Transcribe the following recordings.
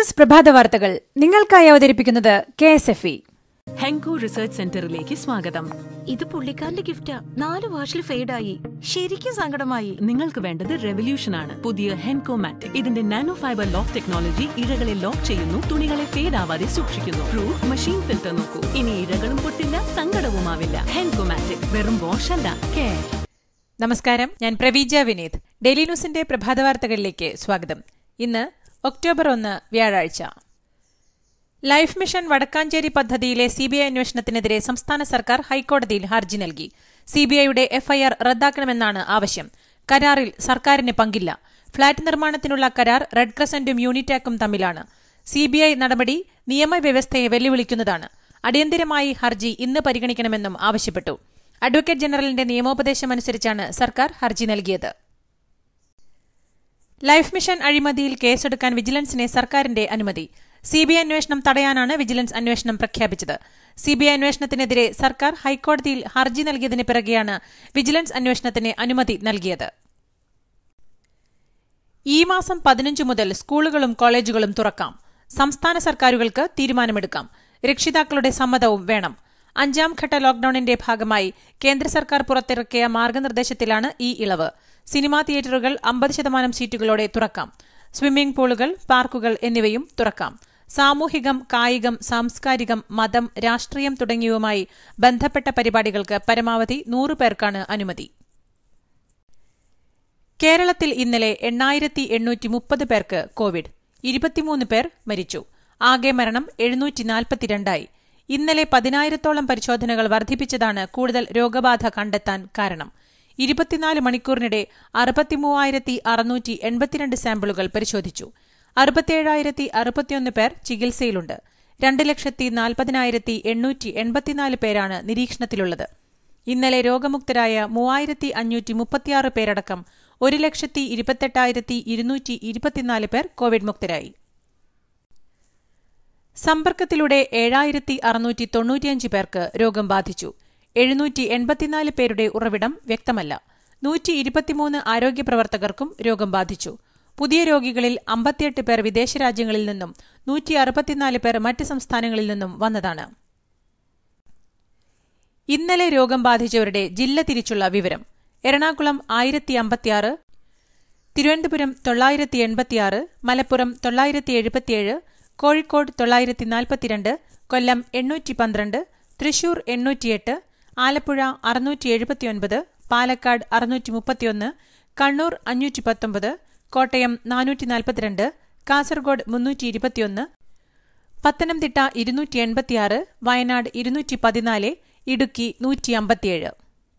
news പ്രഭാത വാർത്തകൾ നിങ്ങൾക്കായി അവതരിപ്പിക്കുന്നത് K S F E Henko research സെന്ററിലേക്ക് സ്വാഗതം ഇത് പുള്ളിക്കാരന്റെ ഗിഫ്റ്റാ നാല് വാഷിൽ ഫെയ്ഡായി ശരിക്കും സങ്കടമായി നിങ്ങൾക്ക് വേണ്ടത് റെവല്യൂഷൻ ആണ് പുതിയ ഹെൻകോ മാറ്റ് ഇതിന്റെ നാനോ ഫൈബർ ലോക്ക് ടെക്നോളജി ഇഴകളെ ലോക്ക് ചെയ്യുന്നു തുണികളെ ഫേഡ് ആവാതെ സൂക്ഷിക്കുന്നു പ്രൂഫ് മെഷീൻ ഫിൽറ്റർ നോക്കൂ ഇനി ഇഴകളും പൊട്ടില്ല സങ്കടവുമാവില്ല ഹെൻകോ മാറ്റ് വെറും വാഷ് അല്ല കെയർ നമസ്കാരം ഞാൻ പ്രവീജ വിനീത് ഡെയിലി ന്യൂസിന്റെ പ്രഭാത വാർത്തകളിലേക്ക് സ്വാഗതം ഇന്ന് ഒക്ടോബർ ഒന്ന് വ്യാഴാഴ്ച ലൈഫ് മിഷൻ വടക്കാഞ്ചേരി പദ്ധതിയിലെ സിബിഐ അന്വേഷണത്തിനെതിരെ സംസ്ഥാന സർക്കാർ ഹൈക്കോടതിയിൽ ഹർജി നൽകി സിബിഐയുടെ എഫ്ഐആർ റദ്ദാക്കണമെന്നാണ് ആവശ്യം കരാറിൽ സർക്കാരിന് പങ്കില്ല ഫ്ളാറ്റ് നിർമ്മാണത്തിനുള്ള കരാർ റെഡ് ക്രസന്റും യൂണിറ്റാക്കും തമ്മിലാണ് സിബിഐ നടപടി നിയമവ്യവസ്ഥയെ വെല്ലുവിളിക്കുന്നതാണ് അടിയന്തരമായി ഹർജി ഇന്ന് പരിഗണിക്കണമെന്നും ആവശ്യപ്പെട്ടു അഡ്വക്കേറ്റ് ജനറലിന്റെ നിയമോപദേശമനുസരിച്ചാണ് സർക്കാർ ഹർജി നൽകിയത് ലൈഫ് മിഷൻ അഴിമതിയിൽ കേസെടുക്കാൻ വിജിലൻസിനെ സർക്കാരിന്റെ അനുമതി സിബിഐ അന്വേഷണം തടയാനാണ് വിജിലൻസ് അന്വേഷണം പ്രഖ്യാപിച്ചത് സിബിഐ അന്വേഷണത്തിനെതിരെ സർക്കാർ ഹൈക്കോടതിയിൽ ഹർജി നൽകിയതിന് പിറകെയാണ് വിജിലൻസ് അന്വേഷണത്തിന് അനുമതി നൽകിയത് ഈ മാസം പതിനഞ്ച് മുതൽ സ്കൂളുകളും കോളേജുകളും തുറക്കാം സംസ്ഥാന സർക്കാരുകൾക്ക് തീരുമാനമെടുക്കാം രക്ഷിതാക്കളുടെ സമ്മതവും വേണം അഞ്ചാം ഘട്ട ലോക്ഡൌണിന്റെ ഭാഗമായി കേന്ദ്ര സർക്കാർ പുറത്തിറക്കിയ മാർഗനിർദ്ദേശത്തിലാണ് ഈ ഇളവ് സിനിമാ തിയേറ്ററുകൾ അമ്പത് ശതമാനം സീറ്റുകളോടെ തുറക്കാം സ്വിമ്മിംഗ് പൂളുകൾ പാർക്കുകൾ എന്നിവയും തുറക്കാം സാമൂഹികം കായികം സാംസ്കാരികം മതം രാഷ്ട്രീയം തുടങ്ങിയവുമായി ബന്ധപ്പെട്ട പരിപാടികൾക്ക് പരമാവധി നൂറ് പേർക്കാണ് അനുമതി കേരളത്തിൽ ഇന്നലെ എണ്ണായിരത്തി എണ്ണൂറ്റി മുപ്പത് പേർക്ക് കോവിഡ് ഇരുപത്തിമൂന്ന് പേർ മരിച്ചു ആകെ മരണം എഴുന്നൂറ്റി നാൽപ്പത്തിരണ്ടായി ഇന്നലെ പതിനായിരത്തോളം പരിശോധനകൾ വർദ്ധിപ്പിച്ചതാണ് കൂടുതൽ രോഗബാധ കണ്ടെത്താൻ കാരണം ഇരുപത്തിനാല് മണിക്കൂറിനിടെ അറുപത്തിമൂവായിരത്തി അറുന്നൂറ്റി എൺപത്തിരണ്ട് സാമ്പിളുകൾ പരിശോധിച്ചു അറുപത്തിയേഴായിരത്തി അറുപത്തിയൊന്ന് പേർ ചികിത്സയിലുണ്ട് രണ്ട് ലക്ഷത്തി നാൽപ്പതിനായിരത്തി എണ്ണൂറ്റി എൺപത്തിനാല് പേരാണ് നിരീക്ഷണത്തിലുള്ളത് ഇന്നലെ രോഗമുക്തരായ മൂവായിരത്തി അഞ്ഞൂറ്റി മുപ്പത്തിയാറ് പേരടക്കം ഒരു ലക്ഷത്തി ഇരുപത്തെട്ടായിരത്തി ഇരുന്നൂറ്റി ഇരുപത്തിനാല് പേർ കോവിഡ് മുക്തരായി സമ്പർക്കത്തിലൂടെ ഏഴായിരത്തി അറുന്നൂറ്റി തൊണ്ണൂറ്റിയഞ്ച് പേർക്ക് രോഗം ബാധിച്ചു എഴുന്നൂറ്റി എൺപത്തിനാല് പേരുടെ ഉറവിടം വ്യക്തമല്ല നൂറ്റി ഇരുപത്തിമൂന്ന് ആരോഗ്യ പ്രവർത്തകർക്കും രോഗം ബാധിച്ചു പുതിയ രോഗികളിൽ അമ്പത്തിയെട്ട് പേർ വിദേശ രാജ്യങ്ങളിൽ നിന്നും നൂറ്റി അറുപത്തിനാല് പേർ മറ്റ് സംസ്ഥാനങ്ങളിൽ നിന്നും വന്നതാണ് ഇന്നലെ രോഗം ബാധിച്ചവരുടെ ജില്ല തിരിച്ചുള്ള വിവരം എറണാകുളം ആയിരത്തി അമ്പത്തിയാറ് തിരുവനന്തപുരം തൊള്ളായിരത്തി എൺപത്തിയാറ് മലപ്പുറം തൊള്ളായിരത്തി എഴുപത്തിയേഴ് കോഴിക്കോട് തൊള്ളായിരത്തി നാൽപ്പത്തിരണ്ട് കൊല്ലം എണ്ണൂറ്റി പന്ത്രണ്ട് തൃശൂർ എണ്ണൂറ്റിയെട്ട് ആലപ്പുഴ അറുന്നൂറ്റി എഴുപത്തിയൊൻപത് പാലക്കാട് അറുന്നൂറ്റി മുപ്പത്തിയൊന്ന് കണ്ണൂർ അഞ്ഞൂറ്റി പത്തൊമ്പത് കോട്ടയം നാനൂറ്റി നാൽപ്പത്തിരണ്ട് കാസർഗോഡ് മുന്നൂറ്റി ഇരുപത്തിയൊന്ന് പത്തനംതിട്ട ഇരുന്നൂറ്റി എൺപത്തിയാറ് വയനാട് ഇരുന്നൂറ്റി പതിനാല് ഇടുക്കി നൂറ്റി അമ്പത്തിയേഴ്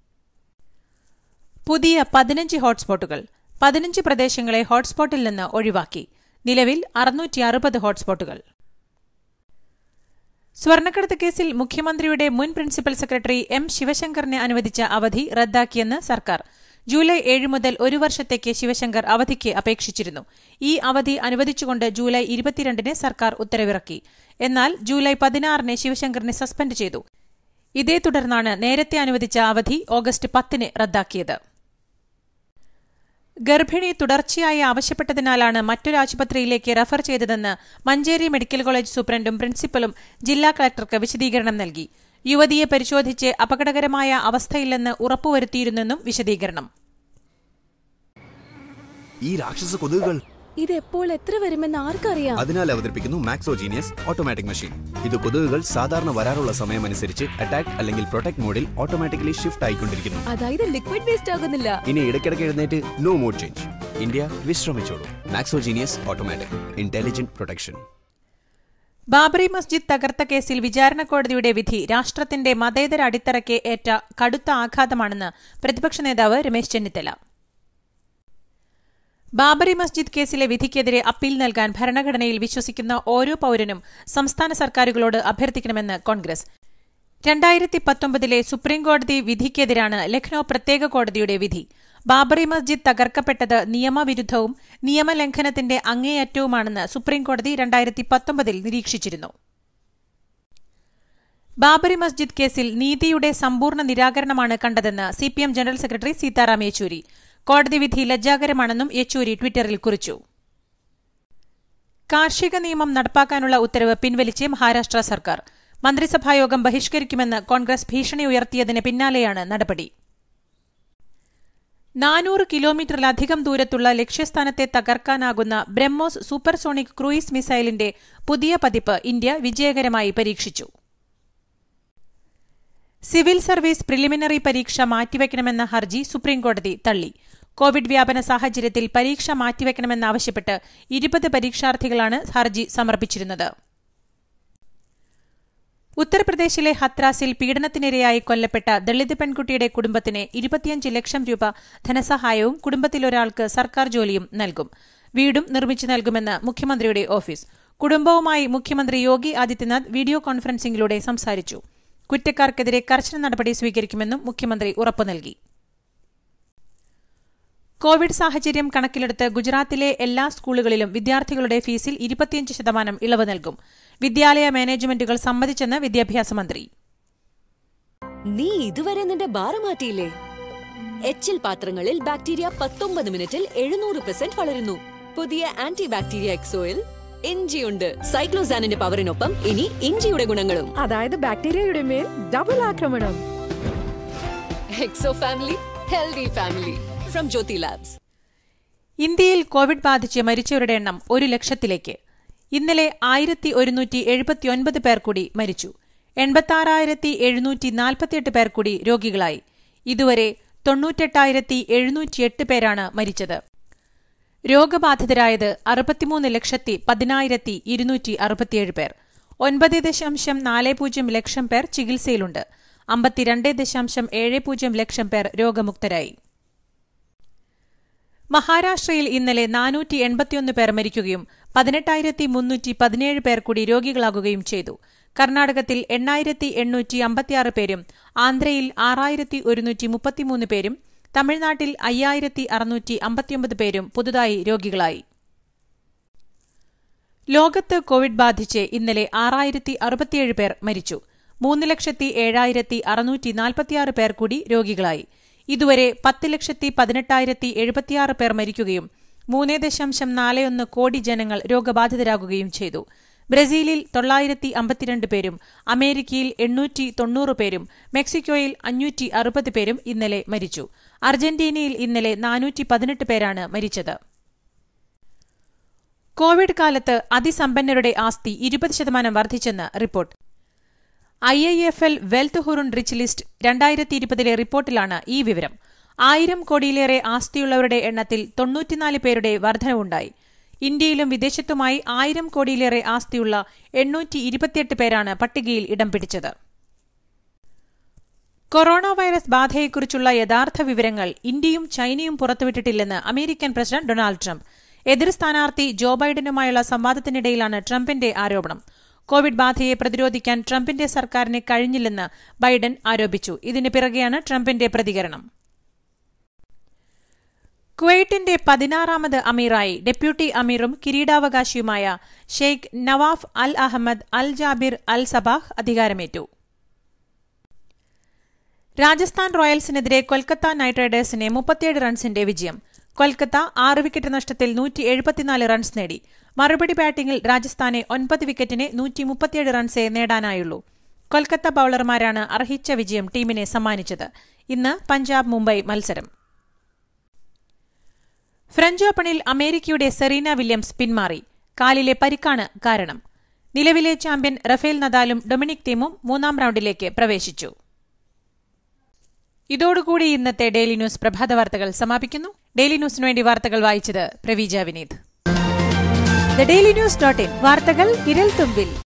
പുതിയ പതിനഞ്ച് ഹോട്ട്സ്പോട്ടുകൾ പതിനഞ്ച് പ്രദേശങ്ങളെ ഹോട്ട്സ്പോട്ടിൽ നിന്ന് ഒഴിവാക്കി നിലവിൽ അറുന്നൂറ്റി അറുപത് ഹോട്ട്സ്പോട്ടുകൾ സ്വർണ്ണക്കടത്ത് കേസിൽ മുഖ്യമന്ത്രിയുടെ മുൻ പ്രിൻസിപ്പൽ സെക്രട്ടറി എം ശിവശങ്കറിന് അനുവദിച്ച അവധി റദ്ദാക്കിയെന്ന് സർക്കാർ ജൂലൈ ഏഴ് മുതൽ ഒരു വർഷത്തേക്ക് ശിവശങ്കർ അവധിക്ക് അപേക്ഷിച്ചിരുന്നു ഈ അവധി അനുവദിച്ചുകൊണ്ട് ജൂലൈ ഇരുപത്തിരണ്ടിന് സർക്കാർ ഉത്തരവിറക്കി എന്നാൽ ജൂലൈ പതിനാറിന് ശിവശങ്കറിനെ സസ്പെൻഡ് ചെയ്തു ഇതേ തുടർന്നാണ് നേരത്തെ അനുവദിച്ച അവധി ഓഗസ്റ്റ് പത്തിന് റദ്ദാക്കിയത് ഗർഭിണി തുടർച്ചയായി ആവശ്യപ്പെട്ടതിനാലാണ് മറ്റൊരു ആശുപത്രിയിലേക്ക് റഫർ ചെയ്തതെന്ന് മഞ്ചേരി മെഡിക്കൽ കോളേജ് സൂപ്രണ്ടും പ്രിൻസിപ്പലും ജില്ലാ കളക്ടർക്ക് വിശദീകരണം നൽകി യുവതിയെ പരിശോധിച്ച് അപകടകരമായ അവസ്ഥയില്ലെന്ന് ഉറപ്പുവരുത്തിയിരുന്നെന്നും വിശദീകരണം ഈ രാക്ഷസ കൊതുകുകൾ ഇത് എപ്പോൾ എത്ര വരുമെന്ന് ആർക്കറിയാം അതിനാൽ അവതരിപ്പിക്കുന്നു മാക്സോജീനിയസ് ഓട്ടോമാറ്റിക് മെഷീൻ ഇത് കൊതുകുകൾ സാധാരണ വരാറുള്ള സമയമനുസരിച്ച് അറ്റാക്ക് അല്ലെങ്കിൽ പ്രൊട്ടക്ട് മോഡിൽ ഓട്ടോമാറ്റിക്കലി ഷിഫ്റ്റ് ആയിക്കൊണ്ടിരിക്കുന്നു അതായത് ലിക്വിഡ് വേസ്റ്റ് ആകുന്നില്ല ഇനി ഇടയ്ക്കിടയ്ക്ക് എഴുന്നേറ്റ് നോ മോഡ് ചേഞ്ച് ഇന്ത്യ വിശ്രമിച്ചോളൂ Maxo Genius automatic intelligent protection Babri Masjid തകർത്ത കേസിൽ വിചാരണ കോടതിയുടെ വിധി രാഷ്ട്രത്തിന്റെ മതേതര അടിത്തറയ്ക്ക് ഏറ്റ കടുത്ത ആഘാതമാണെന്ന് പ്രതിപക്ഷ നേതാവ് രമേശ് ചെന്നിത്തല ബാബറി മസ്ജിദ് കേസിലെ വിധിക്കെതിരെ അപ്പീൽ നൽകാൻ ഭരണഘടനയിൽ വിശ്വസിക്കുന്ന ഓരോ പൌരനും സംസ്ഥാന സർക്കാരുകളോട് അഭ്യർത്ഥിക്കണമെന്ന് കോൺഗ്രസ് രണ്ടായിരത്തി പത്തൊമ്പതിലെ സുപ്രീംകോടതി വിധിക്കെതിരാണ് ലക്നൌ പ്രത്യേക കോടതിയുടെ വിധി ബാബറി മസ്ജിദ് തകർക്കപ്പെട്ടത് നിയമവിരുദ്ധവും നിയമലംഘനത്തിന്റെ അങ്ങേയറ്റവുമാണെന്ന് സുപ്രീംകോടതി രണ്ടായിരത്തി പത്തൊമ്പതിൽ നിരീക്ഷിച്ചിരുന്നു ബാബറി മസ്ജിദ് കേസിൽ നീതിയുടെ സമ്പൂർണ്ണ നിരാകരണമാണ് കണ്ടതെന്ന് CPM general secretary Sitaram Yechury കോടതി വിധി ലജ്ജാകരമാണെന്നും യെച്ചൂരി ട്വിറ്ററിൽ കുറിച്ചു കാർഷിക നിയമം നടപ്പാക്കാനുള്ള ഉത്തരവ് പിൻവലിച്ച് മഹാരാഷ്ട്ര സർക്കാർ മന്ത്രിസഭായോഗം ബഹിഷ്കരിക്കുമെന്ന് കോൺഗ്രസ് ഭീഷണി ഉയർത്തിയതിന് പിന്നാലെയാണ് നടപടി നാനൂറ് കിലോമീറ്ററിലധികം ദൂരത്തുള്ള ലക്ഷ്യസ്ഥാനത്തെ തകർക്കാനാകുന്ന ബ്രഹ്മോസ് സൂപ്പർസോണിക് ക്രൂയിസ് മിസൈലിന്റെ പുതിയ പതിപ്പ് ഇന്ത്യ വിജയകരമായി പരീക്ഷിച്ചു സിവിൽ സർവീസ് പ്രിലിമിനറി പരീക്ഷ മാറ്റിവെക്കണമെന്ന ഹർജി സുപ്രീംകോടതി തള്ളി കോവിഡ് വ്യാപന സാഹചര്യത്തിൽ പരീക്ഷ മാറ്റിവെക്കണമെന്നാവശ്യപ്പെട്ട് ഇരുപത് പരീക്ഷാർത്ഥികളാണ് ഹർജി സമർപ്പിച്ചിരുന്നത് ഉത്തർപ്രദേശിലെ ഹത്രാസിൽ പീഡനത്തിനിരയായി കൊല്ലപ്പെട്ട ദളിത് പെൺകുട്ടിയുടെ കുടുംബത്തിന് ഇരുപത്തിയഞ്ച് ലക്ഷം രൂപ ധനസഹായവും കുടുംബത്തിലൊരാൾക്ക് സർക്കാർ ജോലിയും നൽകും വീടും നിർമ്മിച്ചു നൽകുമെന്ന് മുഖ്യമന്ത്രിയുടെ ഓഫീസ് കുടുംബവുമായി മുഖ്യമന്ത്രി യോഗി ആദിത്യനാഥ് വീഡിയോ കോൺഫറൻസിംഗിലൂടെ സംസാരിച്ചു കുറ്റക്കാർക്കെതിരെ കർശന നടപടി സ്വീകരിക്കുമെന്നും മുഖ്യമന്ത്രി ഉറപ്പു നൽകി കോവിഡ് സാഹചര്യം കണക്കിലെടുത്ത് ഗുജറാത്തിലെ എല്ലാ സ്കൂളുകളിലും വിദ്യാർത്ഥികളുടെ ഫീസിൽ ഇരുപത്തിയഞ്ച് ശതമാനം ഇളവ് നൽകും വിദ്യാലയ മാനേജ്മെന്റുകൾ സമ്മതിച്ചെന്ന് വിദ്യാഭ്യാസ മന്ത്രി നീ ഇതുവരെ നിന്റെ ബാറ് മാറ്റിയില്ലേ എച്ചിൽ പാത്രങ്ങളിൽ ബാക്ടീരിയ പത്തൊമ്പത് മിനിറ്റിൽ എഴുന്നൂറ് പെർസെന്റ് വളരുന്നു പുതിയ ആന്റി ബാക്ടീരിയ എക്സോയിൽ ഇഞ്ചിയുണ്ട് സൈക്ലോസാനിന്റെ പവറിനൊപ്പം ഇനി ഇഞ്ചിയുടെ ഗുണങ്ങളും അതായത് ബാക്ടീരിയയുടെ മേൽ ഡബിൾ ആക്രമണം Exo family healthy family from Jyothy labs ഇന്ത്യയിൽ കോവിഡ് ബാധിച്ച് മരിച്ചവരുടെ എണ്ണം ഒരു ലക്ഷത്തിലേക്ക് ഇന്നലെ ആയിരത്തി ഒരുന്നൂറ്റി എഴുപത്തിയൊൻപത് പേർ കൂടി മരിച്ചു എൺപത്തി എഴുന്നൂറ്റി നാൽപ്പത്തിയെട്ട് പേർ കൂടി രോഗികളായി ഇതുവരെ തൊണ്ണൂറ്റെട്ടായിരത്തി എഴുന്നൂറ്റിയെട്ട് പേരാണ് മരിച്ചത് രോഗബാധിതരായത് അറുപത്തിമൂന്ന് ലക്ഷത്തി പതിനായിരത്തി ഇരുന്നൂറ്റി അറുപത്തിയേഴ് പേർ ഒൻപത് ദശാംശം നാല് പൂജ്യം ലക്ഷം പേർ ചികിത്സയിലുണ്ട് അമ്പത്തിരണ്ട് ദശാംശം ഏഴ് പൂജ്യം ലക്ഷം പേർ രോഗമുക്തരായി മഹാരാഷ്ട്രയിൽ ഇന്നലെ നാനൂറ്റി എൺപത്തിയൊന്ന് പേർ മരിക്കുകയും പതിനെട്ടായിരത്തി മുന്നൂറ്റി പതിനേഴ് പേർ കൂടി രോഗികളാകുകയും ചെയ്തു കർണാടകത്തിൽ എണ്ണായിരത്തി എണ്ണൂറ്റി അമ്പത്തിയാറ് പേരും ആന്ധ്രയിൽ ആറായിരത്തി ഒരുന്നൂറ്റി മുപ്പത്തിമൂന്ന് പേരും തമിഴ്നാട്ടിൽ അയ്യായിരത്തി അറുന്നൂറ്റി അമ്പത്തിയൊമ്പത് പേരും പുതുതായി രോഗികളായി ലോകത്ത് കോവിഡ് ബാധിച്ച് ഇന്നലെ ആറായിരത്തി അറുപത്തിയേഴ് പേർ മരിച്ചു മൂന്ന് ലക്ഷത്തി ഏഴായിരത്തി അറുന്നൂറ്റി നാൽപ്പത്തിയാറ് പേർ കൂടി രോഗികളായി ഇതുവരെ പത്ത് ലക്ഷത്തി പതിനെട്ടായിരത്തി എഴുപത്തിയാറ് പേർ മരിക്കുകയും മൂന്ന് ദശാംശം നാല് ഒന്ന് കോടി ജനങ്ങൾ രോഗബാധിതരാകുകയും ചെയ്തു ബ്രസീലിൽ തൊള്ളായിരത്തി അമ്പത്തിരണ്ട് പേരും അമേരിക്കയിൽ എണ്ണൂറ്റി തൊണ്ണൂറ് പേരും മെക്സിക്കോയിൽ അഞ്ഞൂറ്റി അറുപത് പേരും ഇന്നലെ മരിച്ചു അർജന്റീനയിൽ ഇന്നലെ നാനൂറ്റി പതിനെട്ട് പേരാണ് മരിച്ചത് കോവിഡ് കാലത്ത് അതിസമ്പന്നരുടെ ആസ്തി ഇരുപത് ശതമാനം വർദ്ധിച്ചെന്ന് report I I F L wealth Hurun rich list രണ്ടായിരത്തി ഇരുപതിലെ റിപ്പോർട്ടിലാണ് ഈ വിവരം ആയിരം കോടിയിലേറെ ആസ്തിയുള്ളവരുടെ എണ്ണത്തിൽ തൊണ്ണൂറ്റിനാല് പേരുടെ വർധനവുണ്ടായി ഇന്ത്യയിലും വിദേശത്തുമായി ആയിരം കോടിയിലേറെ ആസ്തിയുള്ള എണ്ണൂറ്റി ഇരുപത്തിയെട്ട് പേരാണ് പട്ടികയിൽ ഇടം പിടിച്ചത് കൊറോണ വൈറസ് ബാധയെക്കുറിച്ചുള്ള യഥാർത്ഥ വിവരങ്ങൾ ഇന്ത്യയും ചൈനയും പുറത്തുവിട്ടിട്ടില്ലെന്ന് അമേരിക്കൻ പ്രസിഡന്റ് ഡൊണാൾഡ് ട്രംപ് എതിർ സ്ഥാനാർത്ഥി ജോ ബൈഡനുമായുള്ള സംവാദത്തിനിടയിലാണ് ട്രംപിന്റെ ആരോപണം കോവിഡ് ബാധയെ പ്രതിരോധിക്കാൻ ട്രംപിന്റെ സർക്കാരിന് കഴിഞ്ഞില്ലെന്ന് ബൈഡൻ ആരോപിച്ചു ഇതിന് പിറകെയാണ് ട്രംപിന്റെ പ്രതികരണം കുവൈറ്റിന്റെ പതിനാറാമത് അമീറായി ഡെപ്യൂട്ടി അമീറും കിരീടാവകാശിയുമായ Sheikh Nawaf Al Ahmad Al Jaber Al Sabah അധികാരമേറ്റു രാജസ്ഥാൻ റോയൽസിനെതിരെ കൊൽക്കത്ത നൈറ്റ് റൈഡേഴ്സിന് മുപ്പത്തിയേഴ് റൺസിന്റെ വിജയം കൊൽക്കത്ത ആറ് വിക്കറ്റ് നഷ്ടത്തിൽ നൂറ്റി എഴുപത്തിനാല് റൺസ് നേടി മറുപടി ബാറ്റിംഗിൽ രാജസ്ഥാനെ ഒൻപത് വിക്കറ്റിന് നൂറ്റി മുപ്പത്തിയേഴ് റൺസേ നേടാനായുള്ളൂ കൊൽക്കത്ത ബൌളർമാരാണ് അർഹിച്ച വിജയം ടീമിനെ സമ്മാനിച്ചത് ഇന്ന് പഞ്ചാബ് മുംബൈ മത്സരം ഫ്രഞ്ച് ഓപ്പണിൽ അമേരിക്കയുടെ സെറീന വില്യംസ് പിന്മാറി കാലിലെ പരിക്കാണ് കാരണം നിലവിലെ ചാമ്പ്യൻ റഫേൽ നദാലും ഡൊമിനിക് തീമും മൂന്നാം റൌണ്ടിലേക്ക് പ്രവേശിച്ചു ഇതോടുകൂടി ഇന്നത്തെ ഡെയിലി ന്യൂസ് പ്രഭാത വാർത്തകൾ സമാപിക്കുന്നു ഡെയിലി ന്യൂസിനു വേണ്ടി വാർത്തകൾ വായിച്ചത് Praveeja Vineeth the daily news dot in വാർത്തകൾ വിരൽ തുമ്പിൽ